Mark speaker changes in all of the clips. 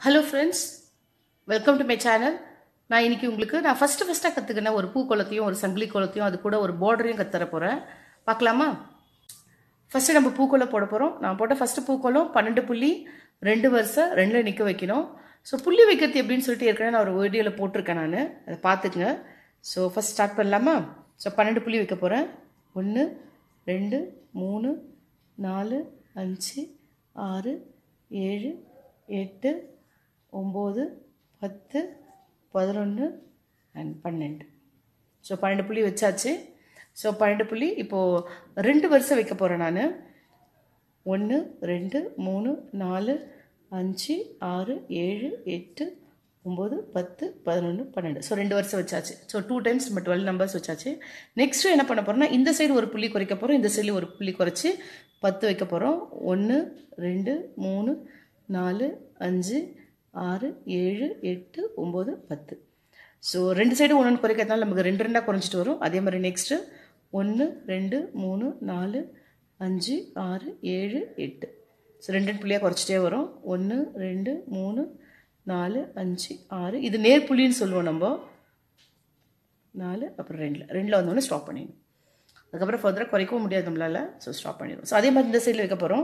Speaker 1: hello friends welcome to my channel நான் இன்னைக்கு உங்களுக்கு நான் ஃபஸ்ட்டு ஃபஸ்ட்டாக கற்றுக்கின ஒரு பூக்கோலத்தையும் ஒரு சங்கிலி கோலத்தையும் அது கூட ஒரு பார்டரையும் கற்றுத்தர போகிறேன் பார்க்கலாமா ஃபஸ்ட்டு நம்ம பூக்கோலம் போட போகிறோம் நான் போட்ட ஃபஸ்ட்டு பூக்கோலம் பன்னெண்டு புள்ளி ரெண்டு வருஷம் ரெண்டில் நிற்க வைக்கணும் ஸோ புள்ளி வைக்கிறது எப்படின்னு சொல்லிட்டு ஏற்கனவே நான் ஒரு வீடியோவில் போட்டிருக்கேன் நான் அதை பார்த்துக்குங்க ஸோ ஃபஸ்ட் ஸ்டார்ட் பண்ணலாமா ஸோ பன்னெண்டு புள்ளி வைக்க போகிறேன் ஒன்று ரெண்டு மூணு நாலு அஞ்சு ஆறு ஏழு எட்டு ஒம்பது பத்து பதினொன்று அண்ட் பன்னெண்டு ஸோ பன்னெண்டு புள்ளி வச்சாச்சு ஸோ பன்னெண்டு புள்ளி இப்போது ரெண்டு வருஷம் வைக்க போகிறேன் நான் ஒன்று ரெண்டு மூணு நாலு அஞ்சு ஆறு ஏழு எட்டு ஒம்பது பத்து பதினொன்று பன்னெண்டு ஸோ ரெண்டு வருஷம் வச்சாச்சு ஸோ டூ டைம்ஸ் நம்ம டுவெல் நம்பர்ஸ் வச்சாச்சு நெக்ஸ்ட்டு என்ன பண்ண போகிறோம்னா இந்த சைடு ஒரு புள்ளி குறைக்க போகிறோம் இந்த சைடு ஒரு புள்ளி குறைச்சி பத்து வைக்க போகிறோம் ஒன்று ரெண்டு மூணு நாலு அஞ்சு ஆறு ஏழு எட்டு ஒம்பது பத்து ஸோ ரெண்டு சைடு ஒன்று குறைக்கிறதுனால நமக்கு ரெண்டு ரெண்டாக குறைஞ்சிட்டு வரும் அதே மாதிரி நெக்ஸ்ட்டு ஒன்று ரெண்டு மூணு நாலு அஞ்சு ஆறு ஏழு எட்டு ஸோ ரெண்டு ரெண்டு புள்ளியாக குறைச்சிட்டே வரும் ஒன்று ரெண்டு மூணு நாலு அஞ்சு ஆறு இது நேர் புள்ளின்னு சொல்லுவோம் நம்ம நாலு அப்புறம் ரெண்டில் ரெண்டில் வந்தோடனே ஸ்டாப் பண்ணிடணும் அதுக்கப்புறம் ஃபர்தராக குறைக்கவும் முடியாது நம்மளால் ஸோ ஸ்டாப் பண்ணிடுவோம் ஸோ அதே மாதிரி இந்த சைடில் வைக்க போகிறோம்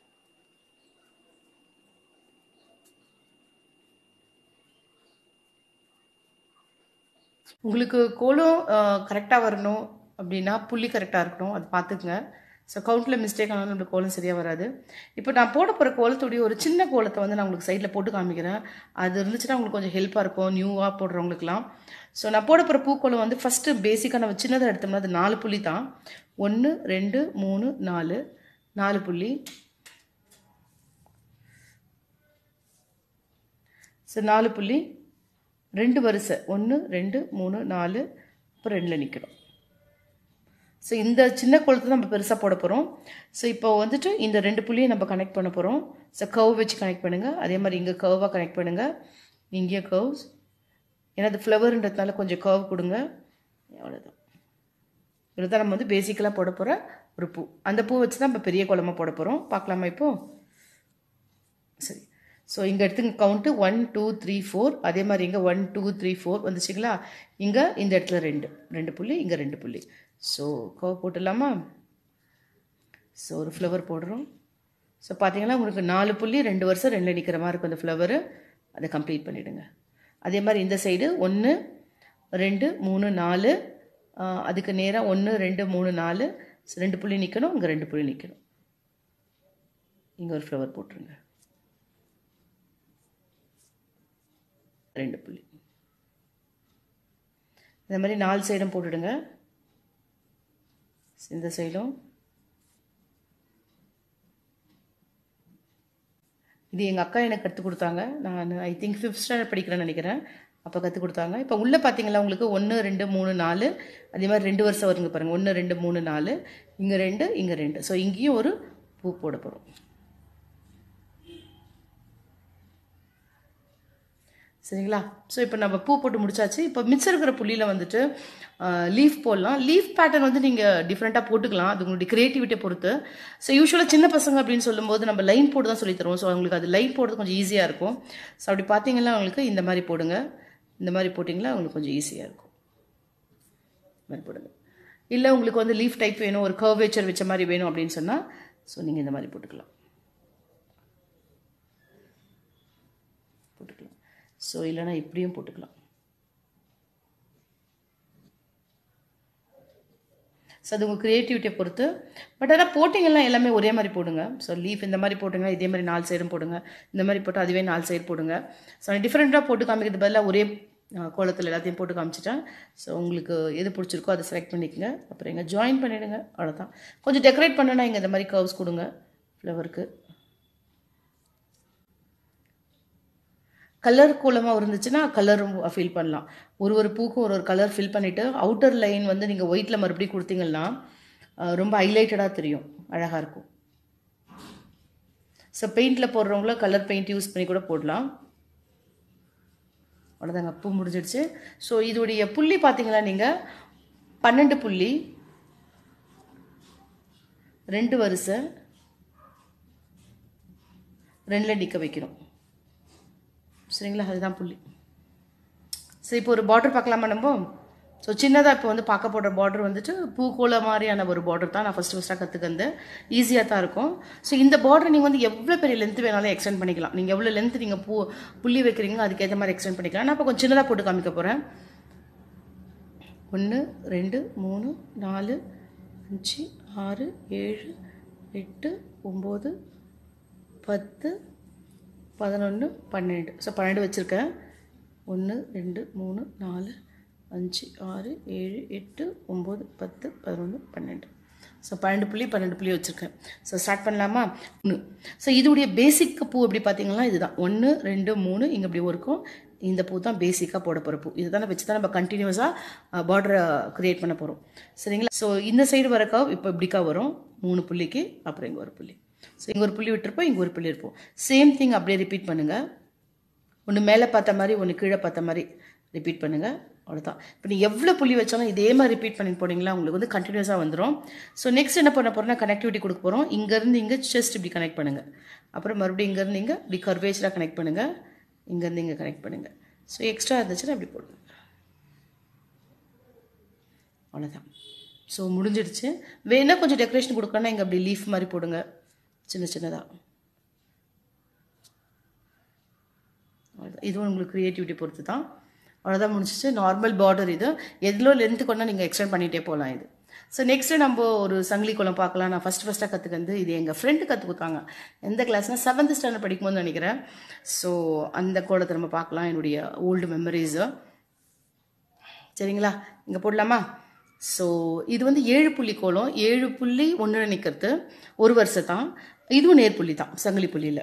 Speaker 1: உங்களுக்கு கோலம் கரெக்டாக வரணும் அப்படின்னா புள்ளி கரெக்டாக இருக்கணும் அது பார்த்துக்குங்க ஸோ கவுண்டில் மிஸ்டேக் ஆனாலும் நம்மளுக்கு கோலம் சரியாக வராது இப்போ நான் போட போகிற கோலத்துடைய ஒரு சின்ன கோலத்தை வந்து நான் உங்களுக்கு சைடில் போட்டு காமிக்கிறேன் அது இருந்துச்சுன்னா உங்களுக்கு கொஞ்சம் ஹெல்ப்பாக இருக்கும் நியூவாக போடுறவங்களுக்குலாம் ஸோ நான் போட போகிற பூக்கோலம் வந்து ஃபஸ்ட்டு பேசிக்காக நம்ம சின்னதாக எடுத்தோம்னா அது நாலு புள்ளி தான் ஒன்று ரெண்டு மூணு நாலு நாலு புள்ளி ஸோ நாலு புள்ளி ரெண்டு வரிசை ஒன்று ரெண்டு மூணு நாலு அப்புறம் ரெண்டில் நிற்கிறோம் ஸோ இந்த சின்ன குளத்தை நம்ம பெருசாக போட போகிறோம் ஸோ இப்போ வந்துட்டு இந்த ரெண்டு புள்ளியை நம்ம கனெக்ட் பண்ண போகிறோம் ஸோ கவ் வச்சு கனெக்ட் பண்ணுங்கள் அதே மாதிரி இங்கே கர்வாக கனெக்ட் பண்ணுங்கள் இங்கேயும் கர்வ்ஸ் ஏன்னா அது ஃப்ளவர்ன்றதுனால கொஞ்சம் கர்வ் கொடுங்க அவ்வளோதான் இதுதான் நம்ம வந்து பேசிக்கலாக போட போகிற ஒரு பூ அந்த பூ வச்சு தான் நம்ம பெரிய குளமாக போட போகிறோம் பார்க்கலாமா இப்போது சரி ஸோ இங்கே எடுத்துங்க count one two three four அதே மாதிரி இங்கே ஒன் டூ த்ரீ ஃபோர் வந்துச்சுங்களா இங்கே இந்த இடத்துல ரெண்டு ரெண்டு புள்ளி இங்கே ரெண்டு புள்ளி ஸோ கவ் போட்டுடலாமா ஸோ ஒரு ஃப்ளவர் போடுறோம் ஸோ பார்த்தீங்கன்னா உங்களுக்கு நாலு புள்ளி ரெண்டு வருஷம் ரெண்டு நிற்கிற மாதிரி இருக்கும் அந்த ஃப்ளவரு அதை கம்ப்ளீட் பண்ணிவிடுங்க அதே மாதிரி இந்த சைடு ஒன்று ரெண்டு மூணு நாலு அதுக்கு நேராக ஒன்று ரெண்டு மூணு நாலு ரெண்டு புள்ளி நிற்கணும் இங்கே ரெண்டு புள்ளி நிற்கணும் இங்கே ஒரு ஃப்ளவர் போட்டுருங்க ரெண்டு புள்ளி இந்த மாதிரி நாலு சைடும் போட்டுடுங்க இந்த சைடும் இது எங்கள் அக்கா எனக்கு கற்றுக் கொடுத்தாங்க நான் ஐ திங்க் ஃபிஃப்த் ஸ்டாண்டர்ட் படிக்கிறேன்னு நினைக்கிறேன் அப்போ கற்றுக் கொடுத்தாங்க இப்போ உள்ளே பார்த்தீங்களா உங்களுக்கு ஒன்று ரெண்டு மூணு நாலு அதே மாதிரி ரெண்டு வருஷம் வருங்க பாருங்கள் ஒன்று ரெண்டு மூணு நாலு இங்கே ரெண்டு இங்கே ரெண்டு ஸோ இங்கேயும் ஒரு பூ போட போகிறோம் சரிங்களா ஸோ இப்போ நம்ம பூ போட்டு முடிச்சாச்சு இப்போ மிச்சம் இருக்கிற புள்ளியில் வந்துட்டு லீஃப் போடலாம் லீஃப் பேட்டர்ன் வந்து நீங்கள் டிஃப்ரெண்ட்டாக போட்டுக்கலாம் அது உங்களுடைய க்ரியேட்டிவிட்டியை பொறுத்து ஸோ யூஸ்வலாக சின்ன பசங்க அப்படின்னு சொல்லும்போது நம்ம லைன் போட்டு தான் சொல்லி தருவோம் ஸோ அவங்களுக்கு அது லைன் போடுறது கொஞ்சம் ஈஸியாக இருக்கும் ஸோ அப்படி பார்த்தீங்கன்னா அவங்களுக்கு இந்த மாதிரி போடுங்க இந்த மாதிரி போட்டிங்களா அவங்களுக்கு கொஞ்சம் ஈஸியாக இருக்கும் இந்த மாதிரி போடுங்க இல்லை உங்களுக்கு வந்து லீஃப் டைப் வேணும் ஒரு கர்வேச்சர் வச்ச மாதிரி வேணும் அப்படின்னு சொன்னால் ஸோ நீங்கள் இந்த மாதிரி போட்டுக்கலாம் போட்டுக்கலாம் ஸோ இல்லைனா இப்படியும் போட்டுக்கலாம் ஸோ அது உங்கள் க்ரியேட்டிவிட்டியை பொறுத்து பட் ஆனால் போட்டிங்கெல்லாம் எல்லாமே ஒரே மாதிரி போடுங்க ஸோ லீஃப் இந்த மாதிரி போட்டுங்க இதே மாதிரி நாலு சைடும் போடுங்க இந்த மாதிரி போட்டு அதுவே நாலு சைடு போடுங்க ஸோ டிஃப்ரெண்ட்டாக போட்டு காமிக்கிறது பதிலாக ஒரே கோலத்தில் எல்லாத்தையும் போட்டு காமிச்சிட்டேன் ஸோ உங்களுக்கு எது பிடிச்சிருக்கோ அதை செலக்ட் பண்ணிக்கோங்க அப்புறம் இங்கே ஜாயின் பண்ணிவிடுங்க அவ்வளோதான் கொஞ்சம் டெக்கரேட் பண்ணனா இங்கே இந்த மாதிரி கர்வ்ஸ் கொடுங்க ஃப்ளவருக்கு கலர் கோலமாக இருந்துச்சுன்னா கலரும் ஃபில் பண்ணலாம் ஒரு ஒரு பூக்கும் ஒரு ஒரு கலர் ஃபில் பண்ணிவிட்டு அவுட்டர் லைன் வந்து நீங்கள் ஒயிட்டில் மறுபடியும் கொடுத்தீங்கன்னா ரொம்ப ஹைலைட்டடாக தெரியும் அழகாக இருக்கும் ஸோ பெயிண்டில் போடுறவங்கள கலர் பெயிண்ட் யூஸ் பண்ணி கூட போடலாம் அவ்வளோதாங்க பூ முடிஞ்சிடுச்சு ஸோ இதோடைய புள்ளி பார்த்தீங்களா நீங்கள் பன்னெண்டு புள்ளி ரெண்டு வரிசை ரெண்டில் நிற்க வைக்கணும் சரிங்களா அதுதான் புள்ளி சரி இப்போ ஒரு பார்டர் பார்க்கலாமா நம்ம ஸோ சின்னதாக இப்போ வந்து பார்க்க போடுற பார்டர் வந்துட்டு பூக்கோள மாதிரியான ஒரு பார்டர் தான் நான் ஃபஸ்ட்டு ஃபஸ்ட்டாக கற்றுக்கிறது ஈஸியாக தான் இருக்கும் ஸோ இந்த பார்டர் நீங்கள் வந்து எவ்வளோ பெரிய லென்த் வேணாலும் எக்ஸ்டெண்ட் பண்ணிக்கலாம் நீங்கள் எவ்வளோ லென்த் நீங்கள் பூ புள்ளி வைக்கிறீங்களோ அதுக்கேற்ற மாதிரி எக்ஸ்டெண்ட் பண்ணிக்கலாம் நான் இப்போ கொஞ்சம் சின்னதாக போட்டு காமிக்க போகிறேன் ஒன்று ரெண்டு மூணு நாலு அஞ்சு ஆறு ஏழு எட்டு ஒம்பது பத்து பதினொன்று பன்னெண்டு ஸோ பன்னெண்டு வச்சுருக்கேன் ஒன்று ரெண்டு மூணு நாலு அஞ்சு ஆறு ஏழு எட்டு ஒம்பது பத்து பதினொன்று பன்னெண்டு ஸோ பன்னெண்டு புள்ளி பன்னெண்டு புள்ளி வச்சுருக்கேன் ஸோ ஸ்டார்ட் பண்ணலாமா ஒன்று ஸோ இதோடைய பேசிக் பூ எப்படி பார்த்தீங்கன்னா இதுதான் ஒன்று ரெண்டு மூணு இங்கே இப்படி இருக்கும் இந்த பூ தான் பேசிக்காக போட போகிற பூ இதுதானே வச்சு தான் நம்ம கண்டினியூஸாக பார்டரை க்ரியேட் பண்ண போகிறோம் சரிங்களா ஸோ இந்த சைடு வரக்கா இப்போ இப்படிக்கா வரும் மூணு புள்ளிக்கு அப்புறம் இங்கே ஒரு புள்ளி ஸோ இங்கே ஒரு புள்ளி விட்டுருப்போம் இங்கே ஒரு புள்ளி இருப்போம் சேம் திங் அப்படியே ரிப்பீட் பண்ணுங்கள் ஒன்று மேலே பார்த்த மாதிரி ஒன்று கீழே பார்த்த மாதிரி ரிப்பீட் பண்ணுங்கள் அவ்வளோதான் இப்போ நீ எவ்வளோ புள்ளி வச்சாலும் இதே மாதிரி ரிப்பீட் பண்ணி போனீங்களா உங்களுக்கு வந்து கண்டினியூஸாக வந்துடும் ஸோ நெக்ஸ்ட் என்ன பண்ண போகிறோம்னா கனெக்டிவிட்டி கொடுக்க போகிறோம் இங்கேருந்து இங்கே செஸ்ட் இப்படி கனெக்ட் பண்ணுங்கள் அப்புறம் மறுபடியும் இங்கேருந்து இங்கே இப்படி கர்வேஜராக கனெக்ட் பண்ணுங்கள் இங்கேருந்து இங்கே கனெக்ட் பண்ணுங்கள் ஸோ எக்ஸ்ட்ரா இருந்துச்சுன்னா இப்படி போடுங்க அவ்வளோதான் ஸோ முடிஞ்சிடுச்சு வேணா கொஞ்சம் டெக்கரேஷன் கொடுக்கணும்னா இங்கே அப்படி லீஃப் மாதிரி போடுங்க சின்ன சின்னதாக அவ்வளோதான் இதுவும் உங்களுக்கு க்ரியேட்டிவிட்டி பொறுத்து தான் அவ்வளோதான் முடிஞ்சிச்சு நார்மல் பார்டர் இது எவ்வளோ லென்த்து கொண்டா நீங்கள் எக்ஸ்டெண்ட் பண்ணிகிட்டே போகலாம் இது ஸோ நெக்ஸ்ட்டு நம்ம ஒரு சங்கிலி குளம் பார்க்கலாம் நான் ஃபஸ்ட் ஃபஸ்ட்டாக கற்றுக்கிறது இது எங்கள் ஃப்ரெண்டு கற்றுக் கொடுத்தாங்க எந்த கிளாஸ்னால் செவன்த் ஸ்டாண்டர்ட் படிக்கும்போது நினைக்கிறேன் ஸோ அந்த கோலத்தை நம்ம பார்க்கலாம் என்னுடைய ஓல்டு மெமரிஸு சரிங்களா இங்கே போடலாமா ஸோ இது வந்து ஏழு புள்ளி கோலம் ஏழு புள்ளி ஒன்று நிற்கிறது ஒரு வருஷம் தான் இதுவும் நேர்புள்ளி தான் சங்கிலி புள்ளியில்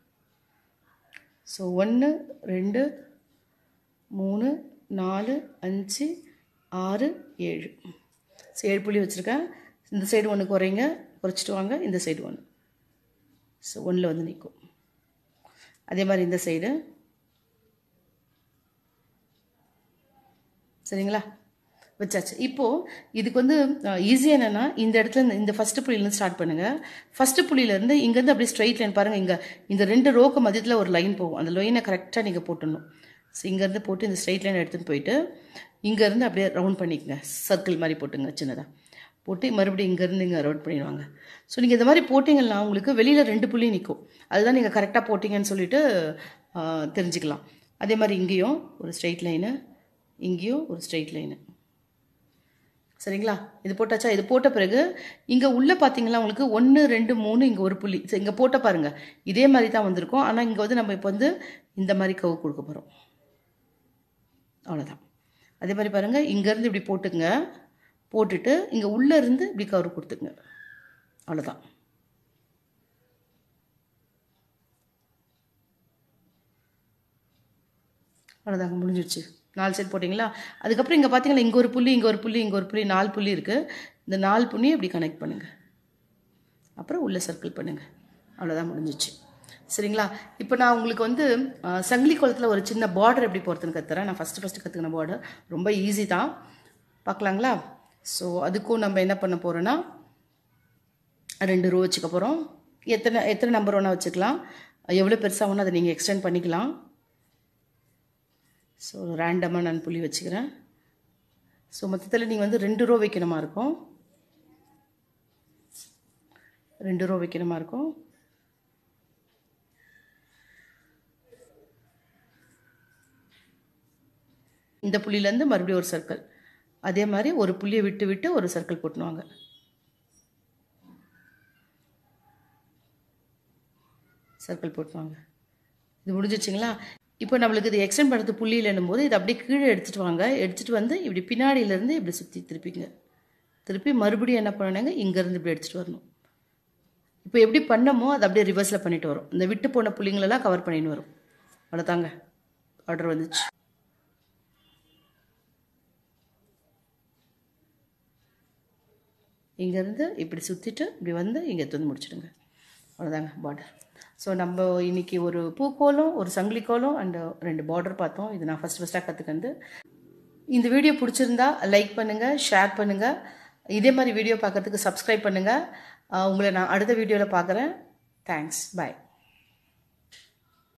Speaker 1: ஸோ ஒன்று ரெண்டு மூணு நாலு அஞ்சு ஆறு ஏழு ஸோ ஏழு புள்ளி வச்சுருக்கேன் இந்த சைடு ஒன்று குறைங்க குறைச்சிட்டு வாங்க இந்த சைடு ஒன்று ஸோ ஒன்றில் வந்து நிற்கும் அதே மாதிரி இந்த சைடு சரிங்களா வச்சாச்சு இப்போது இதுக்கு வந்து ஈஸியாக என்னென்னா இந்த இடத்துல இந்த- இந்த ஃபஸ்ட்டு புள்ளியிலேருந்து ஸ்டார்ட் பண்ணுங்கள் ஃபஸ்ட்டு புள்ளியிலேருந்து இங்கேருந்து அப்படியே ஸ்ட்ரைட் லைன் பாருங்கள் இங்கே இந்த ரெண்டு ரோக்கு மத்தியத்தில் ஒரு லைன் போகும் அந்த லைனை கரெக்டாக நீங்கள் போட்டுடணும் ஸோ இங்கேருந்து போட்டு இந்த ஸ்ட்ரைட் லைன் எடுத்துகிட்டு போயிட்டு இங்கேருந்து அப்படியே ரவுண்ட் பண்ணிக்கங்க சர்க்கிள் மாதிரி போட்டுங்க சின்னதாக போட்டு மறுபடியும் இங்கேருந்து இங்கே ரவுண்ட் பண்ணிடுவாங்க ஸோ நீங்கள் இந்த மாதிரி போட்டிங்கன்னா உங்களுக்கு வெளியில் ரெண்டு புள்ளி நிற்கும் அதுதான் நீங்கள் கரெக்டாக போட்டிங்கன்னு சொல்லிட்டு ஆ, தெரிஞ்சுக்கலாம் அதே மாதிரி இங்கேயும் ஒரு ஸ்ட்ரைட் லைனு இங்கேயும் ஒரு ஸ்ட்ரைட் லைனு சரிங்களா இது போட்டாச்சா இது போட்ட பிறகு இங்கே உள்ளே பார்த்தீங்களா உங்களுக்கு ஒன்று ரெண்டு மூணு இங்கே ஒரு புள்ளி சரி இங்கே போட்ட பாருங்க இதே மாதிரி தான் வந்திருக்கும் ஆனால் இங்கே வந்து நம்ம இப்போ வந்து இந்த மாதிரி கவு கொடுக்க போகிறோம் அவ்வளோதான் அதே மாதிரி பாருங்கள் இங்கேருந்து இப்படி போட்டுங்க போட்டுட்டு இங்கே உள்ளே இருந்து இப்படி கவர் கொடுத்துங்க அவ்வளோதான் அவ்வளோதாங்க முடிஞ்சிடுச்சு நாலு சைடு போட்டிங்களா அதுக்கப்புறம் இங்கே பார்த்தீங்களா இங்கே ஒரு புள்ளி இங்கே ஒரு புள்ளி இங்கே ஒரு புள்ளி நாலு புள்ளி இருக்குது இந்த நாலு புள்ளியை இப்படி கனெக்ட் பண்ணுங்கள் அப்புறம் உள்ளே சர்க்கிள் பண்ணுங்கள் அவ்வளோதான் முடிஞ்சிச்சு சரிங்களா இப்போ நான் உங்களுக்கு வந்து அஹ், சங்கிலி குளத்தில் ஒரு சின்ன பார்டர் எப்படி போகிறதுன்னு கற்றுறேன் நான் ஃபஸ்ட்டு ஃபஸ்ட்டு கற்றுக்கின பார்டர் ரொம்ப ஈஸி தான் பார்க்கலாங்களா ஸோ அதுக்கும் நம்ம என்ன பண்ண போகிறோன்னா ரெண்டு ரோ வச்சுக்க போகிறோம் எத்தனை எத்தனை நம்பர் வேணால் வச்சுக்கலாம் எவ்வளோ பெருசாக வேணால் அதை நீங்கள் எக்ஸ்டெண்ட் பண்ணிக்கலாம் ஸோ ரேண்டமாக நான் புள்ளி வச்சுக்கிறேன் ஸோ மொத்தத்தில் நீங்கள் வந்து ரெண்டு ரோ வைக்கணுமா இருக்கும் ரெண்டு ரோ வைக்கணுமா இருக்கும் இந்த புள்ளியிலேருந்து மறுபடியும் ஒரு சர்க்கிள் அதே மாதிரி ஒரு புள்ளியை விட்டு விட்டு ஒரு சர்க்கிள் போட்டுனுவாங்க சர்க்கிள் போட்டுவாங்க இது முடிஞ்சிச்சுங்களா இப்போ நம்மளுக்கு இது எக்ஸ்டெண்ட் பண்ணுறது புள்ளி இல்லைன்னும் போது இது அப்படியே கீழே எடுத்துகிட்டு வாங்க எடுத்துகிட்டு வந்து இப்படி பின்னாடியிலேருந்து இப்படி சுற்றி திருப்பிங்க திருப்பி மறுபடியும் என்ன பண்ணணுங்க இங்கேருந்து இப்படி எடுத்துகிட்டு வரணும் இப்போ எப்படி பண்ணமோ அதை அப்படியே ரிவர்ஸில் பண்ணிட்டு வரும் இந்த விட்டு போன புள்ளிங்களெல்லாம் கவர் பண்ணிட்டு வரும் அவ்வளோதாங்க ஆர்டர் வந்துச்சு இங்கேருந்து இப்படி சுற்றிட்டு இப்படி வந்து இங்கே எடுத்து வந்து முடிச்சிடுங்க அவ்வளோதாங்க பார்டர் ஸோ நம்ம இன்னைக்கு ஒரு பூக்கோலம் ஒரு சங்கிலி கோலம் அண்ட் ரெண்டு பார்டர் பார்த்தோம் இது நான் ஃபஸ்ட் ஃபஸ்ட்டாக கற்றுக்கிறது இந்த வீடியோ பிடிச்சிருந்தா லைக் பண்ணுங்கள் ஷேர் பண்ணுங்கள் இதே மாதிரி வீடியோ பார்க்கறதுக்கு சப்ஸ்கிரைப் பண்ணுங்கள் உங்களை நான் அடுத்த வீடியோவில் பார்க்குறேன் தேங்க்ஸ் பாய்